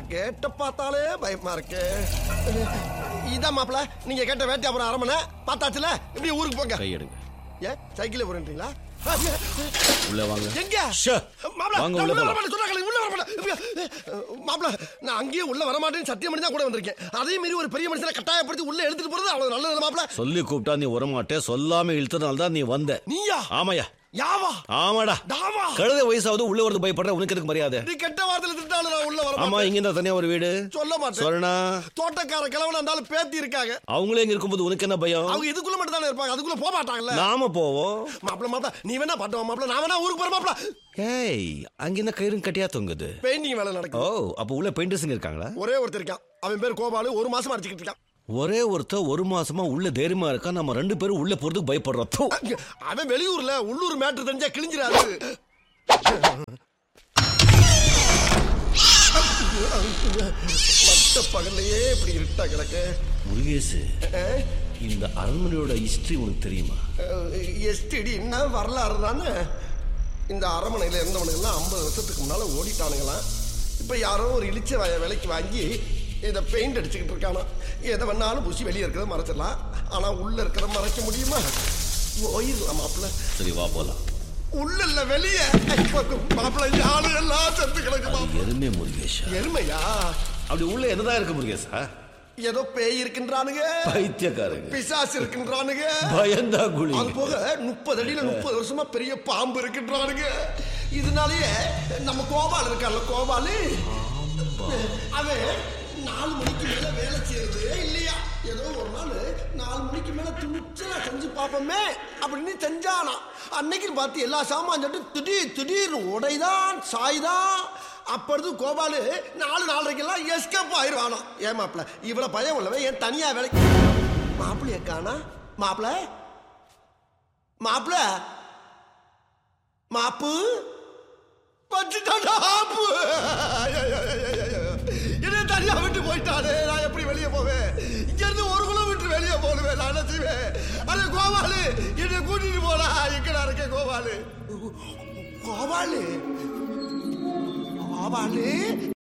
கேட்ட பார்த்தாலே பயமா இருக்கு இதான் மாப்பிள நீங்க கேட்ட வேட்டை அப்புறம் அரமனை பார்த்தாச்சுல இப்படி ஊருக்கு போங்க கை எடுங்க ஏன் சைக்கிள் போறீங்களா உள்ள வாங்க எங்க ஷே. மாப்பிள வாங்க, நான் உள்ள உள்ள போலாம். வரமாட்டேன் சொன்னாங்களே உள்ள வரமாட்டேன் மாப்பிள நான் அங்கேயே உள்ள வரமாட்டேன்னு சத்தியம் பண்ணி தான் கூட வந்திருக்கேன் அதே மாதிரி ஒரு பெரிய மனுஷனை கட்டாயப்படுத்தி உள்ள எடுத்துட்டு போறது அவ்வளவு நல்லது மாப்பிள சொல்லி கூப்பிட்டா நீ வரமாட்டே சொல்லாம இழுத்ததுனால தான் நீ வந்த நீயா ஆமாயா யாவா ஆமாடா தாவா கழுத வயசாவது உள்ள வரது பயப்படுற உனக்கு எதுக்கு மரியாதை நீ கெட்ட வார்த்தையில திட்டாலும் நான் உள்ள வர ஆமா மாட்டேன் இங்க இருந்தா தனியா ஒரு வீடு சொல்ல மாட்டேன் சொல்லணா தோட்டக்கார கிழவன இருந்தாலும் பேத்தி இருக்காங்க அவங்களே இங்க இருக்கும்போது உனக்கு என்ன பயம் அவங்க இதுக்குள்ள மட்டும் தானே இருப்பாங்க அதுக்குள்ள போக மாட்டாங்கல்ல நாம போவோம் மாப்பிள மாப்பிள நீ வேணா பாட்டு மாப்பிள நான் வேணா ஊருக்கு போற மாப்பிள ஏய் அங்க என்ன கயிறும் கட்டியா தொங்குது பெயிண்டிங் வேலை ஓ நடக்குது அப்ப உள்ள பெயிண்டர்ஸுங்க இருக்காங்களா ஒரே ஒருத்தர் இருக்கான் அவன் பேர் கோபாலு ஒரு மாசமா அடிச்சுக்கிட்டு இருக்கான் ஒரே ஒருத்தர் ஒரு மாசமா உள்ள தைரியமா இருக்கா நம்ம ரெண்டு பேரும் உள்ள போறதுக்கு பயப்படுறோம் தூ. அவன் வெளியூர்ல உள்ளூர் மேட்ரு தெரிஞ்சா கிழிஞ்சிராது மத்த பகல்லையே இப்படி இருட்டா கிடக்கு முருகேசு இந்த அரண்மனையோட ஹிஸ்டரி உனக்கு தெரியுமா எஸ்டிடி என்ன வரலாறு தானே இந்த அரமனையில் இருந்தவனுங்கெல்லாம் ஐம்பது வருஷத்துக்கு முன்னால் ஓடிட்டானுங்களாம் இப்போ யாரோ ஒரு இளிச்ச வய விலைக்கு வாங்கி இதை பெயிண்ட் அடிச்சுக்கிட்டு இருக்கானா எதை வேணாலும் பூசி வெளியே இருக்கிறத மறைச்சிடலாம் ஆனால் உள்ளே இருக்கிறத மறைக்க முடியுமா போயிடலாம் மாப்பிள்ள சரி வா போலாம் உள்ள இல்ல வெளியே மாப்பிள்ள ஆளு எல்லாம் செத்து கிடக்கு மாப்பிள்ள எருமே முருகேஷா எருமையா அப்படி உள்ள என்னதான் இருக்கு முருகேசா ஏதோ பேய் இருக்கின்றானுங்க பைத்தியக்காரங்க பிசாசு இருக்கின்றானுங்க பயந்தா குழி அது போக முப்பது அடியில முப்பது வருஷமா பெரிய பாம்பு இருக்கின்றானுங்க இதனாலயே நம்ம கோபால் இருக்கான்ல கோபாலு அவன் நாலு மணிக்கு மேல வேலை செய்யறது இல்லையா ஏதோ ஒரு நாள் நாலு மணிக்கு மேல துணிச்சலா செஞ்சு பார்ப்போமே அப்படின்னு செஞ்சானா அன்னைக்கு பார்த்து எல்லா சாமான் சொல்லிட்டு திடீர் திடீர்னு உடைதான் சாய்தான் அப்பொழுது கோபாலு நாலு நாலரைக்கெல்லாம் எஸ்கேப் ஆயிடுவானா ஏன் மாப்பிள இவ்வளவு பயம் உள்ளவன் ஏன் தனியா வேலைக்கு மாப்பிள்ளைய காணா மாப்பிள மாப்பிள மாப்பு பச்சுட்டாடா ஆப்பு என்ன தனியா விட்டு போயிட்டானே நான் எப்படி வெளியே போவேன் இங்க இருந்து ஒரு கிலோமீட்டர் வெளியே போடுவேன் நான் என்ன செய்வேன் அது கோபாலு என்னை கூட்டிட்டு போடா எங்கடா இருக்கேன் கோபாலு கோபாலு கோபாலு